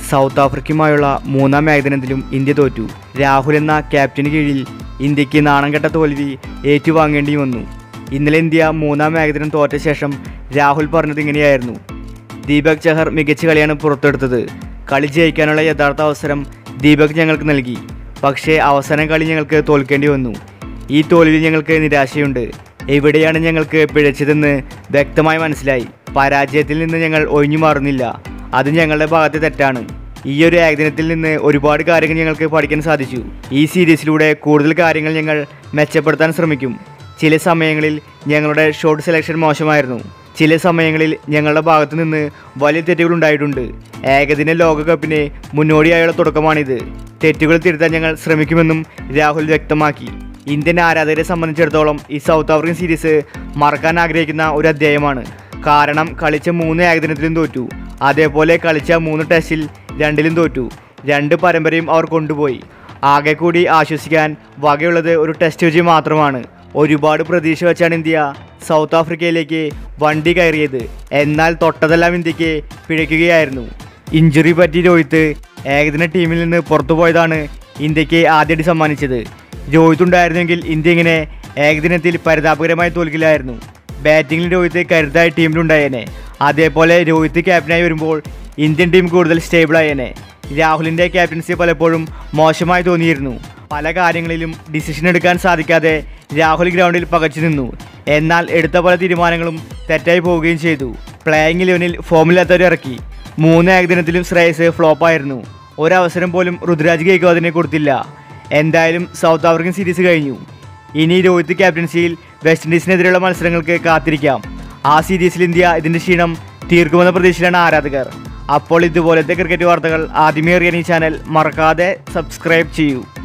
south ആഫ്രിക്കയുമായുള്ള മൂന്നാം ഏകദിനത്തിലും India തോറ്റു രാഹുൽ എന്ന ക്യാപ്റ്റന് കീഴിൽ ഇന്ത്യക്ക് നാണം കെട്ട തോൽവി ഏറ്റുവാങ്ങേണ്ടി വന്നു ഇന്നലെ ഇന്ത്യ മൂന്നാം ഏകദിനം തോറ്റ ശേഷം രാഹുൽ പറഞ്ഞത് ഇങ്ങനെയായിരുന്നു ദീപക് ചഹർ മികച്ച കളിയാണ് പുറത്തെടുത്തത് കളി ജയിക്കാനുള്ള യഥാർത്ഥ അവസരം ദീപക് ഞങ്ങൾക്ക് നൽകി പക്ഷേ അവസാന കളി ഞങ്ങൾക്ക് തോൽക്കേണ്ടി വന്നു ഈ തോൽവിയിൽ ഞങ്ങൾക്ക് നിരാശയുണ്ട് എവിടെയാണ് ഞങ്ങൾക്ക് പിഴച്ചതെന്ന് വ്യക്തമായി മനസ്സിലായി പരാജയത്തിൽ നിന്ന് ഞങ്ങൾ ഒഴിഞ്ഞു മാറുന്നില്ല അത് ഞങ്ങളുടെ ഭാഗത്തെ തെറ്റാണ് ഈ ഒരു ഏകദിനത്തിൽ നിന്ന് ഒരുപാട് കാര്യങ്ങൾ ഞങ്ങൾക്ക് പഠിക്കാൻ സാധിച്ചു ഈ സീരീസിലൂടെ കൂടുതൽ കാര്യങ്ങൾ ഞങ്ങൾ മെച്ചപ്പെടുത്താൻ ശ്രമിക്കും ചില സമയങ്ങളിൽ ഞങ്ങളുടെ ഷോട്ട് സെലക്ഷൻ മോശമായിരുന്നു ചില സമയങ്ങളിൽ ഞങ്ങളുടെ ഭാഗത്തു നിന്ന് വലിയ തെറ്റുകൾ ഉണ്ടായിട്ടുണ്ട് ഏകദിന ലോകകപ്പിന് മുന്നോടിയായുള്ള തുടക്കമാണിത് തെറ്റുകൾ തിരുത്താൻ ഞങ്ങൾ ശ്രമിക്കുമെന്നും രാഹുൽ വ്യക്തമാക്കി ഇന്ത്യൻ ആരാധകരെ സംബന്ധിച്ചിടത്തോളം ഈ സൗത്ത് ആഫ്രിക്കൻ സീരീസ് മറക്കാൻ ആഗ്രഹിക്കുന്ന ഒരു അധ്യായമാണ് കാരണം കളിച്ച മൂന്ന് ഏകദിനത്തിലും തോറ്റു അതേപോലെ കളിച്ച മൂന്ന് ടെസ്റ്റിൽ രണ്ടിലും തോറ്റു രണ്ട് പരമ്പരയും അവർ കൊണ്ടുപോയി ആകെ കൂടി ആശ്വസിക്കാൻ വകയുള്ളത് ഒരു ടെസ്റ്റ് വിജയം മാത്രമാണ് ഒരുപാട് പ്രതീക്ഷ വെച്ചാണ് ഇന്ത്യ സൗത്ത് ആഫ്രിക്കയിലേക്ക് വണ്ടി കയറിയത് എന്നാൽ തൊട്ടതെല്ലാം ഇന്ത്യക്ക് പിഴയ്ക്കുകയായിരുന്നു ഇഞ്ചുറി പറ്റി രോഹിത്ത് ഏകദിന ടീമിൽ നിന്ന് പുറത്തു പോയതാണ് ഇന്ത്യക്ക് ആദ്യടി സമ്മാനിച്ചത് രോഹിത് ഉണ്ടായിരുന്നെങ്കിൽ ഇന്ത്യ ഇങ്ങനെ ഏകദിനത്തിൽ പരിതാപകരമായി തോൽക്കില്ലായിരുന്നു ബാറ്റിംഗിൽ രോഹിത് കരുതായ ടീമിലുണ്ടായേനെ അതേപോലെ രോഹിത് ക്യാപ്റ്റനായി വരുമ്പോൾ ഇന്ത്യൻ ടീം കൂടുതൽ സ്റ്റേബിളായേനെ രാഹുലിൻ്റെ ക്യാപ്റ്റൻസി പലപ്പോഴും മോശമായി തോന്നിയിരുന്നു പല കാര്യങ്ങളിലും ഡിസിഷൻ എടുക്കാൻ സാധിക്കാതെ രാഹുൽ ഗ്രൗണ്ടിൽ പകച്ചു നിന്നു എന്നാൽ എടുത്ത പല തീരുമാനങ്ങളും തെറ്റായി പോവുകയും ചെയ്തു പ്ലേയിങ് ഇലവനിൽ ഫോമില്ലാത്തവരെ ഇറക്കി മൂന്ന് ഏകദിനത്തിലും ശ്രേയസ് ഫ്ലോപ്പായിരുന്നു ഒരവസരം പോലും ഋതുരാജ് ഗെയ്ക്വാദിനെ കൊടുത്തില്ല എന്തായാലും സൗത്ത് ആഫ്രിക്കൻ സീരീസ് കഴിഞ്ഞു ഇനി രോഹിത് ക്യാപ്റ്റൻസിയിൽ വെസ്റ്റ് ഇൻഡീസിനെതിരെയുള്ള മത്സരങ്ങൾക്ക് കാത്തിരിക്കാം ആ സീരീസിൽ ഇന്ത്യ ഇതിൻ്റെ ക്ഷീണം തീർക്കുമെന്ന പ്രതീക്ഷയിലാണ് ആരാധകർ അപ്പോൾ ഇതുപോലത്തെ ക്രിക്കറ്റ് വാർത്തകൾ ആദ്യമേ അറിയാൻ ഈ ചാനൽ മറക്കാതെ സബ്സ്ക്രൈബ് ചെയ്യൂ